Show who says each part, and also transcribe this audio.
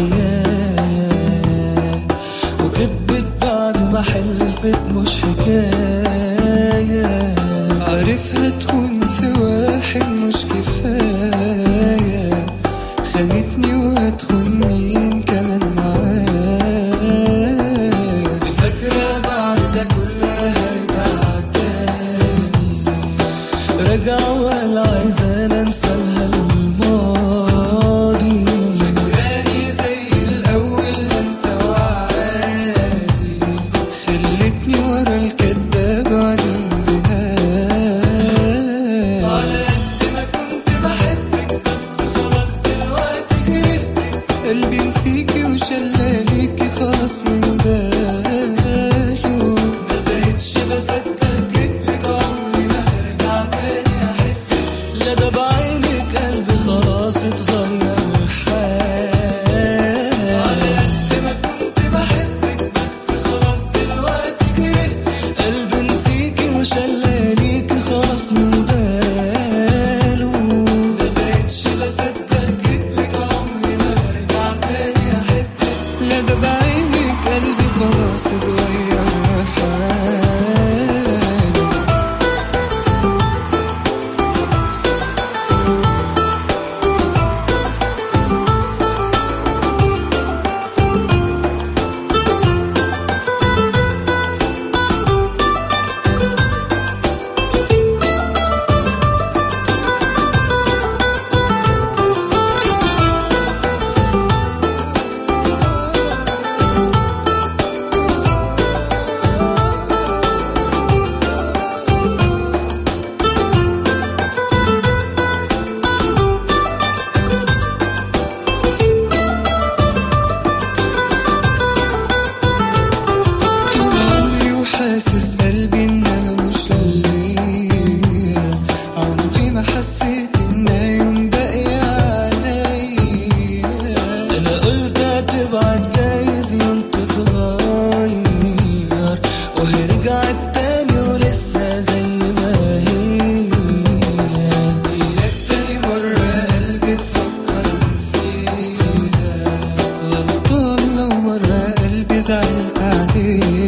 Speaker 1: ويايا وكدبت بعد ما حلفت مش حكاية
Speaker 2: عارفها تكون في واحد مش كفاية خانتني وهتخون مين كمان معايا
Speaker 1: فاكرة بعد ده كله هرجع تاني راجعة ولا عايزة أنا أنسى لها الماضي
Speaker 2: فاكراني زي الأول هنسى وعادي خلتني ورا الكداب عن النهاية
Speaker 1: على قد ما كنت بحبك بس خلاص دلوقتي كرهتك
Speaker 2: قلبي نسيكي وشلاليكي خلاص من باله
Speaker 1: ما بقتش بصدق كدبك عمري ما هرجع تاني أحبك لا ده بعينك قلبي خلاص اتغير حال على قد ما كنت بحبك بس خلاص دلوقتي كرهتك قلبي نسيكي وشلاليكي خلاص من باله ما بقتش بصدق كدبك عمري ما هرجع تاني أحبك
Speaker 2: لا ده بعينك قلبي خلاص اتغير حاله طول عمري وحاسس قلبي انها مش ليا عمري ما حسيت انها يوم باقية عليا
Speaker 1: انا قلت هتبعد جايز يوم تتغير وهي رجعت تاني ولسه زي ما هي
Speaker 2: اياك تاني مرة قلبي تفكر فيها غلطان لو مرة قلبي زعلت عليها